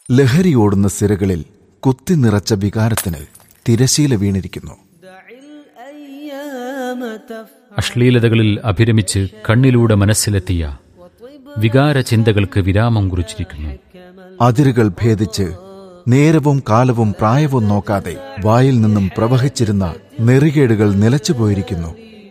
ലഹരിയോടുന്ന സിരകളിൽ കുത്തി നിറച്ച വികാരത്തിന് തിരശീല വീണിരിക്കുന്നു അശ്ലീലതകളിൽ അഭിരമിച്ച് കണ്ണിലൂടെ മനസ്സിലെത്തിയ വികാര ചിന്തകൾക്ക് വിരാമം കുറിച്ചിരിക്കുന്നു അതിരുകൾ ഭേദിച്ച് നേരവും കാലവും പ്രായവും നോക്കാതെ വായിൽ നിന്നും പ്രവഹിച്ചിരുന്ന നെറികേടുകൾ നിലച്ചുപോയിരിക്കുന്നു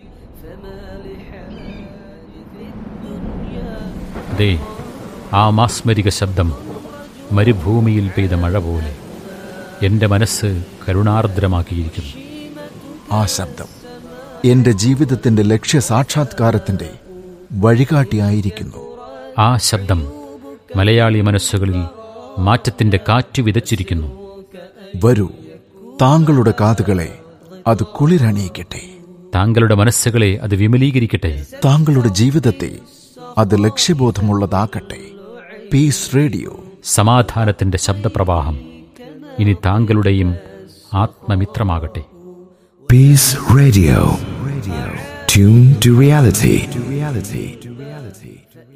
അതെ ആ മാസ്മരിക ശബ്ദം മരുഭൂമിയിൽ പെയ്ത മഴ പോലെ എന്റെ മനസ്സ് കരുണാർദ്രമാക്കിയിരിക്കുന്നു ആ ശബ്ദം എന്റെ ജീവിതത്തിന്റെ ലക്ഷ്യ സാക്ഷാത്കാരത്തിന്റെ വഴികാട്ടിയായിരിക്കുന്നു ആ ശബ്ദം മലയാളി മനസ്സുകളിൽ മാറ്റത്തിന്റെ കാറ്റ് വിതച്ചിരിക്കുന്നു വരൂ താങ്കളുടെ കാതുകളെ അത് കുളിരണിയിക്കട്ടെ താങ്കളുടെ മനസ്സുകളെ അത് വിമലീകരിക്കട്ടെ താങ്കളുടെ ജീവിതത്തെ അത് ലക്ഷ്യബോധമുള്ളതാക്കട്ടെ പീസ് റേഡിയോ സമാധാനത്തിന്റെ ശബ്ദപ്രവാഹം ഇനി താങ്കളുടെയും ആത്മമിത്രമാകട്ടെ Peace Radio. Radio. Tune to reality. To reality. To reality.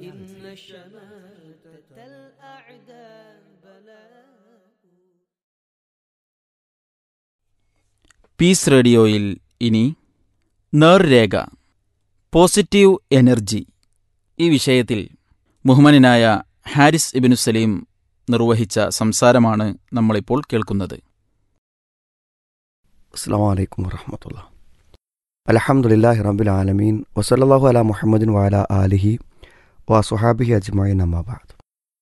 Peace റേഡിയോയിൽ ഇനി നേർരേഖ പോസിറ്റീവ് എനർജി ഈ വിഷയത്തിൽ ബഹുമാനായ ഹാരിസ് ഇബിനു സലീം നിർവഹിച്ച സംസാരമാണ് നമ്മളിപ്പോൾ കേൾക്കുന്നത് അസ്സാം വലൈക്കും വറഹമത്തുള്ള അലഹമുല്ലാഹി റബ്ബിൽ ആലമീൻ വസല്ലാഹു അല മുഹമ്മദിൻ വാല ആലിഹി വ സുഹാബിഹി അജ്മൈൻ അമ്മാബാദ്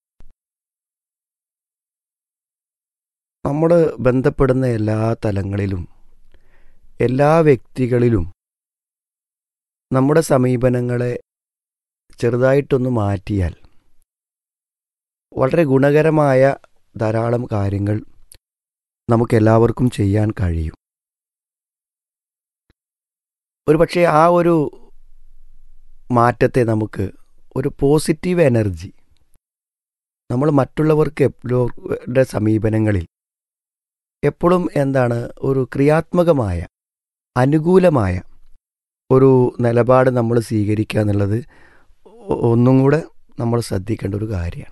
നമ്മൾ ബന്ധപ്പെടുന്ന എല്ലാ തലങ്ങളിലും എല്ലാ വ്യക്തികളിലും നമ്മുടെ സമീപനങ്ങളെ ചെറുതായിട്ടൊന്ന് മാറ്റിയാൽ വളരെ ഗുണകരമായ ധാരാളം കാര്യങ്ങൾ നമുക്കെല്ലാവർക്കും ചെയ്യാൻ കഴിയും ഒരു പക്ഷേ ആ ഒരു മാറ്റത്തെ നമുക്ക് ഒരു പോസിറ്റീവ് എനർജി നമ്മൾ മറ്റുള്ളവർക്ക് എപ്പോഴുടെ സമീപനങ്ങളിൽ എപ്പോഴും എന്താണ് ഒരു ക്രിയാത്മകമായ അനുകൂലമായ ഒരു നിലപാട് നമ്മൾ സ്വീകരിക്കുക എന്നുള്ളത് ഒന്നും കൂടെ നമ്മൾ ശ്രദ്ധിക്കേണ്ട ഒരു കാര്യമാണ്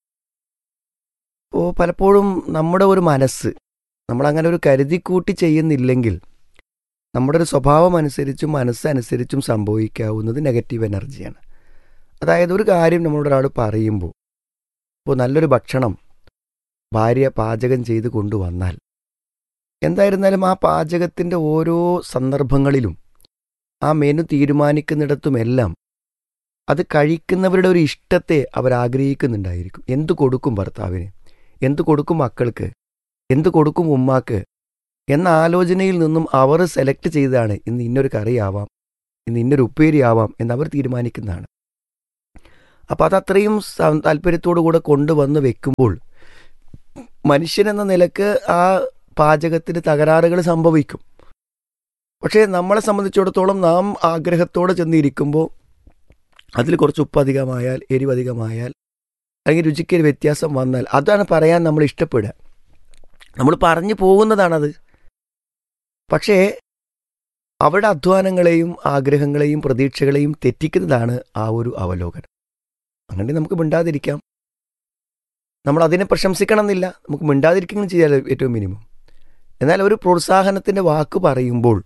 അപ്പോൾ പലപ്പോഴും നമ്മുടെ ഒരു മനസ്സ് നമ്മളങ്ങനെ ഒരു കരുതിക്കൂട്ടി ചെയ്യുന്നില്ലെങ്കിൽ നമ്മുടെ ഒരു സ്വഭാവം അനുസരിച്ചും മനസ്സനുസരിച്ചും സംഭവിക്കാവുന്നത് നെഗറ്റീവ് എനർജിയാണ് അതായത് ഒരു കാര്യം നമ്മളോട് ഒരാൾ പറയുമ്പോൾ ഇപ്പോൾ നല്ലൊരു ഭക്ഷണം ഭാര്യ പാചകം ചെയ്ത് കൊണ്ടുവന്നാൽ എന്തായിരുന്നാലും ആ പാചകത്തിൻ്റെ ഓരോ സന്ദർഭങ്ങളിലും ആ മെനു തീരുമാനിക്കുന്നിടത്തുമെല്ലാം അത് കഴിക്കുന്നവരുടെ ഒരു ഇഷ്ടത്തെ അവർ ആഗ്രഹിക്കുന്നുണ്ടായിരിക്കും എന്തു കൊടുക്കും ഭർത്താവിന് എന്തു കൊടുക്കും മക്കൾക്ക് എന്തു കൊടുക്കും ഉമ്മാക്ക് എന്ന ആലോചനയിൽ നിന്നും അവർ സെലക്ട് ചെയ്തതാണ് ഇന്ന് ഇന്നൊരു കറിയാവാം ഇന്ന് ഇന്നൊരു ഉപ്പേരി ആവാം എന്നവർ തീരുമാനിക്കുന്നതാണ് അപ്പോൾ അതത്രയും താല്പര്യത്തോടു കൂടെ കൊണ്ടുവന്ന് വെക്കുമ്പോൾ മനുഷ്യനെന്ന നിലക്ക് ആ പാചകത്തിന് തകരാറുകൾ സംഭവിക്കും പക്ഷേ നമ്മളെ സംബന്ധിച്ചിടത്തോളം നാം ആഗ്രഹത്തോടെ ചെന്നിരിക്കുമ്പോൾ അതിൽ കുറച്ച് ഉപ്പ് അധികമായാൽ എരിവധികമായാൽ അല്ലെങ്കിൽ രുചിക്ക് ഒരു വ്യത്യാസം വന്നാൽ അതാണ് പറയാൻ നമ്മൾ ഇഷ്ടപ്പെടുക നമ്മൾ പറഞ്ഞു പോകുന്നതാണത് പക്ഷേ അവരുടെ അധ്വാനങ്ങളെയും ആഗ്രഹങ്ങളെയും പ്രതീക്ഷകളെയും തെറ്റിക്കുന്നതാണ് ആ ഒരു അവലോകനം അങ്ങനെ നമുക്ക് മിണ്ടാതിരിക്കാം നമ്മൾ അതിനെ പ്രശംസിക്കണം എന്നില്ല നമുക്ക് മിണ്ടാതിരിക്കുകയും ചെയ്യാൻ ഏറ്റവും മിനിമം എന്നാൽ ഒരു പ്രോത്സാഹനത്തിൻ്റെ വാക്ക് പറയുമ്പോൾ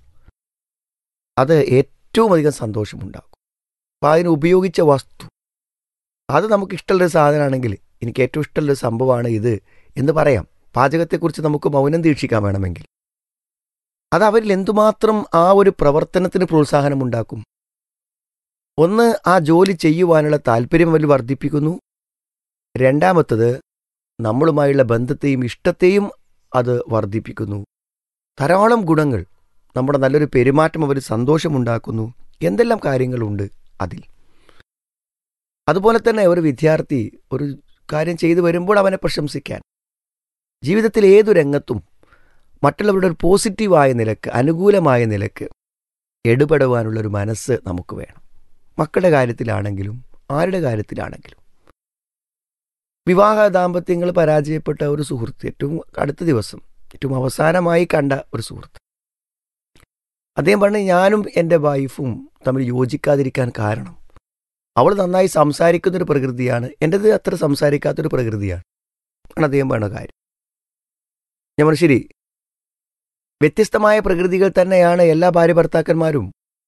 അത് ഏറ്റവും അധികം സന്തോഷമുണ്ടാകും അപ്പോൾ അതിന് ഉപയോഗിച്ച വസ്തു അത് നമുക്ക് ഇഷ്ടമുള്ളൊരു സാധനമാണെങ്കിൽ എനിക്ക് ഏറ്റവും ഇഷ്ടമുള്ളൊരു സംഭവമാണ് ഇത് എന്ന് പറയാം പാചകത്തെക്കുറിച്ച് നമുക്ക് മൗനം ദീക്ഷിക്കാൻ വേണമെങ്കിൽ അത് അവരിൽ എന്തുമാത്രം ആ ഒരു പ്രവർത്തനത്തിന് പ്രോത്സാഹനമുണ്ടാക്കും ഒന്ന് ആ ജോലി ചെയ്യുവാനുള്ള താല്പര്യം അവർ വർദ്ധിപ്പിക്കുന്നു രണ്ടാമത്തത് നമ്മളുമായുള്ള ബന്ധത്തെയും ഇഷ്ടത്തെയും അത് വർദ്ധിപ്പിക്കുന്നു ധാരാളം ഗുണങ്ങൾ നമ്മുടെ നല്ലൊരു പെരുമാറ്റം അവർ സന്തോഷമുണ്ടാക്കുന്നു എന്തെല്ലാം കാര്യങ്ങളുണ്ട് അതിൽ അതുപോലെ തന്നെ ഒരു വിദ്യാർത്ഥി ഒരു കാര്യം ചെയ്തു വരുമ്പോൾ അവനെ പ്രശംസിക്കാൻ ജീവിതത്തിൽ ഏതു രംഗത്തും മറ്റുള്ളവരുടെ ഒരു പോസിറ്റീവായ നിലക്ക് അനുകൂലമായ നിലക്ക് ഇടപെടുവാനുള്ള ഒരു മനസ്സ് നമുക്ക് വേണം മക്കളുടെ കാര്യത്തിലാണെങ്കിലും ആരുടെ കാര്യത്തിലാണെങ്കിലും വിവാഹ ദാമ്പത്യങ്ങൾ പരാജയപ്പെട്ട ഒരു സുഹൃത്ത് ഏറ്റവും അടുത്ത ദിവസം ഏറ്റവും അവസാനമായി കണ്ട ഒരു സുഹൃത്ത് അദ്ദേഹം പറഞ്ഞു ഞാനും എൻ്റെ വൈഫും തമ്മിൽ യോജിക്കാതിരിക്കാൻ കാരണം അവൾ നന്നായി സംസാരിക്കുന്നൊരു പ്രകൃതിയാണ് എൻ്റെത് അത്ര സംസാരിക്കാത്തൊരു പ്രകൃതിയാണ് ആണ് അദ്ദേഹം പറയുന്ന കാര്യം ഞാൻ പറഞ്ഞു ശരി വ്യത്യസ്തമായ പ്രകൃതികൾ തന്നെയാണ് എല്ലാ ഭാര്യ ഭർത്താക്കന്മാരും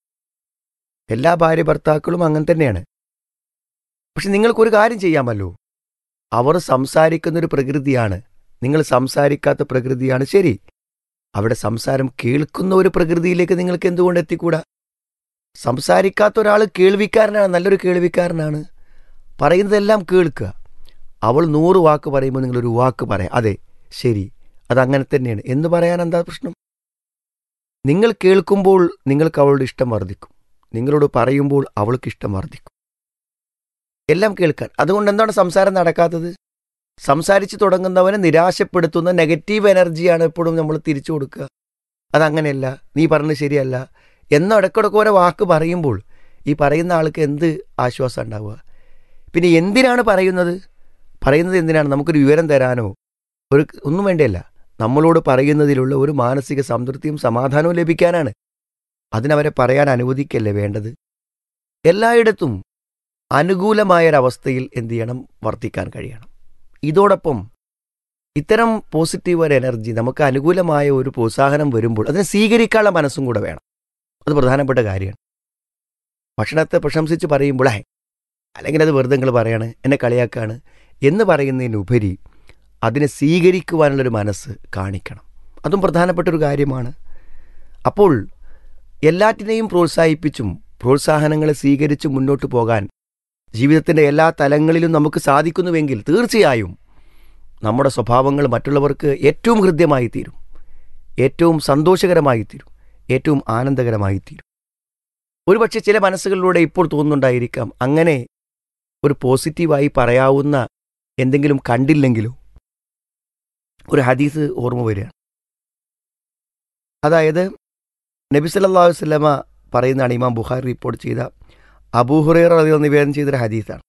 എല്ലാ ഭാര്യ ഭർത്താക്കളും അങ്ങനെ തന്നെയാണ് പക്ഷെ നിങ്ങൾക്കൊരു കാര്യം ചെയ്യാമല്ലോ അവർ സംസാരിക്കുന്ന ഒരു പ്രകൃതിയാണ് നിങ്ങൾ സംസാരിക്കാത്ത പ്രകൃതിയാണ് ശരി അവിടെ സംസാരം കേൾക്കുന്ന ഒരു പ്രകൃതിയിലേക്ക് നിങ്ങൾക്ക് എന്തുകൊണ്ട് എത്തിക്കൂടാ സംസാരിക്കാത്ത ഒരാൾ കേൾവിക്കാരനാണ് നല്ലൊരു കേൾവിക്കാരനാണ് പറയുന്നതെല്ലാം കേൾക്കുക അവൾ നൂറ് വാക്ക് പറയുമ്പോൾ നിങ്ങളൊരു വാക്ക് പറയാം അതെ ശരി അതങ്ങനെ തന്നെയാണ് എന്ന് പറയാൻ എന്താ പ്രശ്നം നിങ്ങൾ കേൾക്കുമ്പോൾ നിങ്ങൾക്ക് അവളുടെ ഇഷ്ടം വർദ്ധിക്കും നിങ്ങളോട് പറയുമ്പോൾ അവൾക്ക് ഇഷ്ടം വർദ്ധിക്കും എല്ലാം കേൾക്കാൻ അതുകൊണ്ട് എന്താണ് സംസാരം നടക്കാത്തത് സംസാരിച്ച് തുടങ്ങുന്നവനെ നിരാശപ്പെടുത്തുന്ന നെഗറ്റീവ് എനർജിയാണ് എപ്പോഴും നമ്മൾ തിരിച്ചു കൊടുക്കുക അതങ്ങനെയല്ല നീ പറഞ്ഞത് ശരിയല്ല എന്ന ഇടയ്ക്കിടയ്ക്ക് ഓരോ വാക്ക് പറയുമ്പോൾ ഈ പറയുന്ന ആൾക്ക് എന്ത് ആശ്വാസം ഉണ്ടാവുക പിന്നെ എന്തിനാണ് പറയുന്നത് പറയുന്നത് എന്തിനാണ് നമുക്കൊരു വിവരം തരാനോ ഒരു ഒന്നും വേണ്ടിയല്ല നമ്മളോട് പറയുന്നതിലുള്ള ഒരു മാനസിക സംതൃപ്തിയും സമാധാനവും ലഭിക്കാനാണ് അതിനവരെ പറയാൻ അനുവദിക്കല്ലേ വേണ്ടത് എല്ലായിടത്തും അനുകൂലമായൊരവസ്ഥയിൽ എന്ത് ചെയ്യണം വർത്തിക്കാൻ കഴിയണം ഇതോടൊപ്പം ഇത്തരം പോസിറ്റീവ് ഒരു എനർജി നമുക്ക് അനുകൂലമായ ഒരു പ്രോത്സാഹനം വരുമ്പോൾ അതിനെ സ്വീകരിക്കാനുള്ള മനസ്സും കൂടെ വേണം അത് പ്രധാനപ്പെട്ട കാര്യമാണ് ഭക്ഷണത്തെ പ്രശംസിച്ച് പറയുമ്പോൾ "ഹേ, അല്ലെങ്കിൽ അത് വെറുതെ നിങ്ങൾ പറയാണ് എന്നെ കളിയാക്കാണ് എന്ന് പറയുന്നതിനുപരി അതിനെ സ്വീകരിക്കുവാനുള്ളൊരു മനസ്സ് കാണിക്കണം അതും പ്രധാനപ്പെട്ട ഒരു കാര്യമാണ് അപ്പോൾ എല്ലാറ്റിനെയും പ്രോത്സാഹിപ്പിച്ചും പ്രോത്സാഹനങ്ങളെ സ്വീകരിച്ച് മുന്നോട്ട് പോകാൻ ജീവിതത്തിൻ്റെ എല്ലാ തലങ്ങളിലും നമുക്ക് സാധിക്കുന്നുവെങ്കിൽ തീർച്ചയായും നമ്മുടെ സ്വഭാവങ്ങൾ മറ്റുള്ളവർക്ക് ഏറ്റവും ഹൃദ്യമായി തീരും ഏറ്റവും സന്തോഷകരമായി തീരും ഏറ്റവും ആനന്ദകരമായി തീരും ഒരുപക്ഷെ ചില മനസ്സുകളിലൂടെ ഇപ്പോൾ തോന്നുന്നുണ്ടായിരിക്കാം അങ്ങനെ ഒരു പോസിറ്റീവായി പറയാവുന്ന എന്തെങ്കിലും കണ്ടില്ലെങ്കിലോ ഒരു ഹദീസ് ഓർമ്മ വരികയാണ് അതായത് നബി സല്ലല്ലാഹു അലൈഹി വസല്ലമ പറയുന്നതാണ് ഇമാം ബുഖാരി റിപ്പോർട്ട് ചെയ്ത അബൂഹുറൈറ റളിയല്ലാഹു നിവേദനം ചെയ്തൊരു ഹദീസാണ്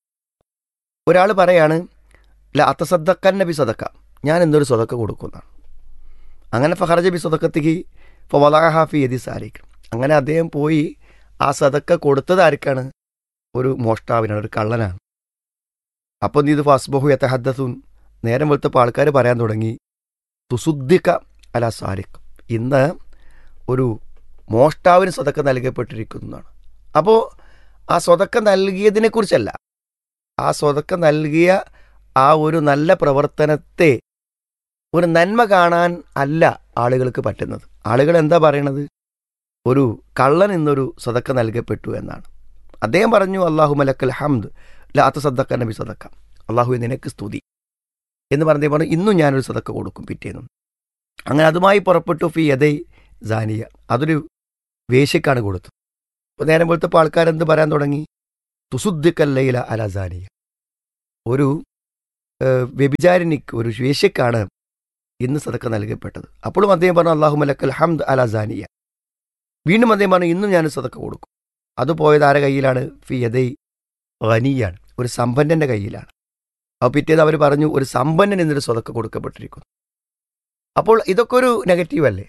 ഒരാൾ പറയാണ് ല അത്തസദ്ദക്കൻ നബി സദക്ക ഞാൻ എന്തൊരു സ്വതക്ക കൊടുക്കുന്നതാണ് അങ്ങനെ ഫഹറജ ബി സ്വതക്കത്തേക്ക് ഫവലാഹാഫി യദി സാരിക്ക് അങ്ങനെ അദ്ദേഹം പോയി ആ സദക്ക കൊടുത്തത് ആർക്കാണ് ഒരു മോഷ്ടാവിനാണ് ഒരു കള്ളനാണ് അപ്പോൾ നീ ഇത് ഫസ്ബഹു യത്തഹദ്ദസുൻ നേരം വെളുത്തപ്പോൾ ആൾക്കാർ പറയാൻ തുടങ്ങി തുസുദ്ദിക്ക അല സാരിക്ക് ഇന്ന് ഒരു മോഷ്ടാവിന് സ്വതക്ക നൽകപ്പെട്ടിരിക്കുന്നതാണ് അപ്പോൾ ആ സ്വതക്ക നൽകിയതിനെക്കുറിച്ചല്ല ആ സ്വതക്ക നൽകിയ ആ ഒരു നല്ല പ്രവർത്തനത്തെ ഒരു നന്മ കാണാൻ അല്ല ആളുകൾക്ക് പറ്റുന്നത് ആളുകൾ എന്താ പറയണത് ഒരു കള്ളൻ ഇന്നൊരു സദക്ക നൽകപ്പെട്ടു എന്നാണ് അദ്ദേഹം പറഞ്ഞു അള്ളാഹു മലക്കൽ ഹംദ് ലാത്ത സദക്ക നബി സദക്ക അള്ളാഹു നിനക്ക് സ്തുതി എന്ന് പറഞ്ഞേ പറഞ്ഞു ഇന്നും ഞാനൊരു സദക്ക കൊടുക്കും പിറ്റേന്നും അങ്ങനെ അതുമായി പുറപ്പെട്ടു ഫി യദൈ ജാനിയ അതൊരു വേശ്യക്കാണ് കൊടുത്തത് അപ്പോൾ നേരം പോലത്തെ ആൾക്കാരെന്ത് പറയാൻ തുടങ്ങി തുസുദ്ദിക്കല്ലയില അല ജാനിയ ഒരു ഏഹ്, വ്യഭിചാരിണിക്ക് ഒരു വേശ്യക്കാണ് ഇന്ന് സദക്ക നൽകപ്പെട്ടത് അപ്പോഴും അദ്ദേഹം പറഞ്ഞു അള്ളാഹു മലക്കൽ ഹംദ് അല ജാനിയ വീണ്ടും അദ്ദേഹം പറഞ്ഞു ഇന്നും ഞാൻ സദക്ക കൊടുക്കും അത് പോയത് ആരുടെ കയ്യിലാണ് ഫി യദൈ ഖനിയാണ് ഒരു സമ്പന്നന്റെ കയ്യിലാണ് അപ്പോൾ പിറ്റേത് അവർ പറഞ്ഞു ഒരു സമ്പന്നൻ എന്നൊരു സ്വതക്ക കൊടുക്കപ്പെട്ടിരിക്കുന്നു അപ്പോൾ ഇതൊക്കെ ഒരു നെഗറ്റീവ് അല്ലേ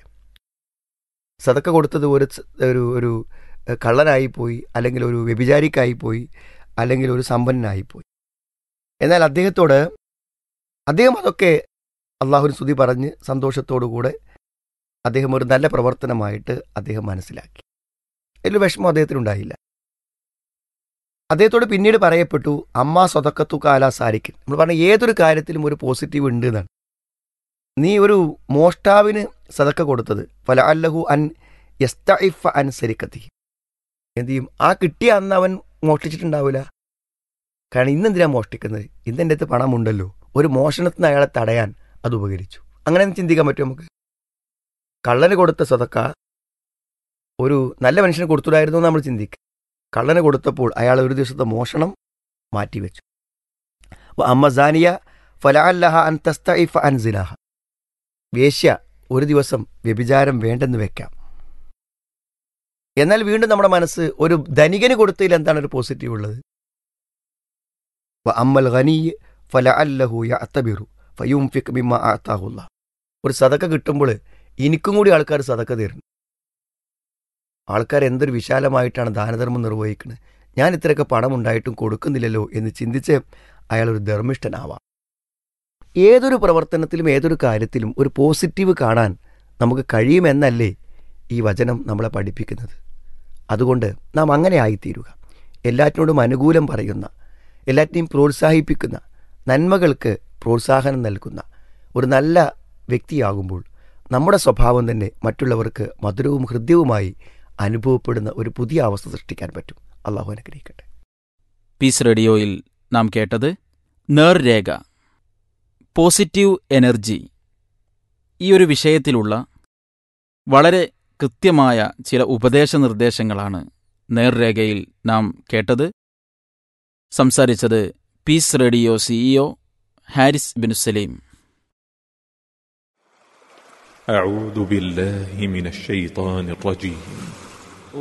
സതക്ക കൊടുത്തത് ഒരു സ്- ഒരു ഒരു എഹ്, കള്ളനായി പോയി അല്ലെങ്കിൽ ഒരു വ്യഭിചാരിക്കായി പോയി അല്ലെങ്കിൽ ഒരു സമ്പന്നനായി പോയി എന്നാൽ അദ്ദേഹത്തോട് അദ്ദേഹം അതൊക്കെ അള്ളാഹുവിന് സ്തുതി പറഞ്ഞ് സന്തോഷത്തോടുകൂടെ അദ്ദേഹം ഒരു നല്ല പ്രവർത്തനമായിട്ട് അദ്ദേഹം മനസ്സിലാക്കി അതിൽ വിഷമം അദ്ദേഹത്തിനുണ്ടായില്ല അദ്ദേഹത്തോട് പിന്നീട് പറയപ്പെട്ടു അമ്മ സ്വതക്കത്തു കാല സാരിക്കൻ നമ്മൾ പറഞ്ഞ ഏതൊരു കാര്യത്തിലും ഒരു പോസിറ്റീവ് ഉണ്ട് എന്നാണ് നീ ഒരു മോഷ്ടാവിന് സതക്ക കൊടുത്തത് ഫല അല്ലഹു അൻ യസ്തഇഫ അൻ സരിക്കത്തി എന്ത് ചെയ്യും ആ കിട്ടിയ അന്ന് അവൻ മോഷ്ടിച്ചിട്ടുണ്ടാവില്ല കാരണം ഇന്നെന്തിനാ മോഷ്ടിക്കുന്നത് ഇന്നെൻ്റെ അടുത്ത് പണമുണ്ടല്ലോ ഒരു മോഷണത്തിന് അയാളെ തടയാൻ അത് ഉപകരിച്ചു അങ്ങനെ ഒന്ന് ചിന്തിക്കാൻ പറ്റും നമുക്ക് കള്ളന് കൊടുത്ത സതക്ക ഒരു നല്ല മനുഷ്യന് കൊടുത്തുടായിരുന്നു എന്ന് നമ്മൾ ചിന്തിക്കുക കള്ളന് കൊടുത്തപ്പോൾ അയാൾ ഒരു ദിവസത്തെ മോഷണം മാറ്റിവെച്ചു അമ്മസാനിയ ഫലാല്ലഹ അൻ തസ്തഇഫ അൻ സിനാഹ വേശ്യ ഒരു ദിവസം വ്യഭിചാരം വേണ്ടെന്ന് വെക്കാം എന്നാൽ വീണ്ടും നമ്മുടെ മനസ്സ് ഒരു ധനികന് കൊടുത്തതിൽ എന്താണ് ഒരു പോസിറ്റീവ് ഉള്ളത് വ അമ്മൽ ഖനീ ഫല അല്ലഹു യഅ്തബിറു ഫയുംഫിക് മിമ്മ ആത്താഹുല്ല ഒരു സതക്ക കിട്ടുമ്പോൾ എനിക്കും കൂടി ആൾക്കാർ സതക്ക തരുന്നു ആൾക്കാർ എന്തൊരു വിശാലമായിട്ടാണ് ദാനധർമ്മം നിർവഹിക്കുന്നത് ഞാൻ ഇത്രയൊക്കെ പണം ഉണ്ടായിട്ടും കൊടുക്കുന്നില്ലല്ലോ എന്ന് ചിന്തിച്ച് അയാൾ ഒരു ധർമ്മിഷ്ഠനാവാം ഏതൊരു പ്രവർത്തനത്തിലും ഏതൊരു കാര്യത്തിലും ഒരു പോസിറ്റീവ് കാണാൻ നമുക്ക് കഴിയുമെന്നല്ലേ ഈ വചനം നമ്മളെ പഠിപ്പിക്കുന്നത് അതുകൊണ്ട് നാം അങ്ങനെ ആയിത്തീരുക എല്ലാറ്റിനോടും അനുകൂലം പറയുന്ന എല്ലാറ്റിനെയും പ്രോത്സാഹിപ്പിക്കുന്ന നന്മകൾക്ക് പ്രോത്സാഹനം നൽകുന്ന ഒരു നല്ല വ്യക്തിയാകുമ്പോൾ നമ്മുടെ സ്വഭാവം തന്നെ മറ്റുള്ളവർക്ക് മധുരവും ഹൃദ്യവുമായി അനുഭവപ്പെടുന്ന ഒരു പുതിയ അവസ്ഥ സൃഷ്ടിക്കാൻ പറ്റും അള്ളാഹു അനുഗ്രഹിക്കട്ടെ പീസ് റേഡിയോയിൽ നാം കേട്ടത് നേർരേഖ പോസിറ്റീവ് എനർജി ഈ ഒരു വിഷയത്തിലുള്ള വളരെ കൃത്യമായ ചില ഉപദേശ നിർദ്ദേശങ്ങളാണ് നേർരേഖയിൽ നാം കേട്ടത് സംസാരിച്ചത് peace radio CEO Haris bin Saleem أعوذ بالله من الشيطان الرجيم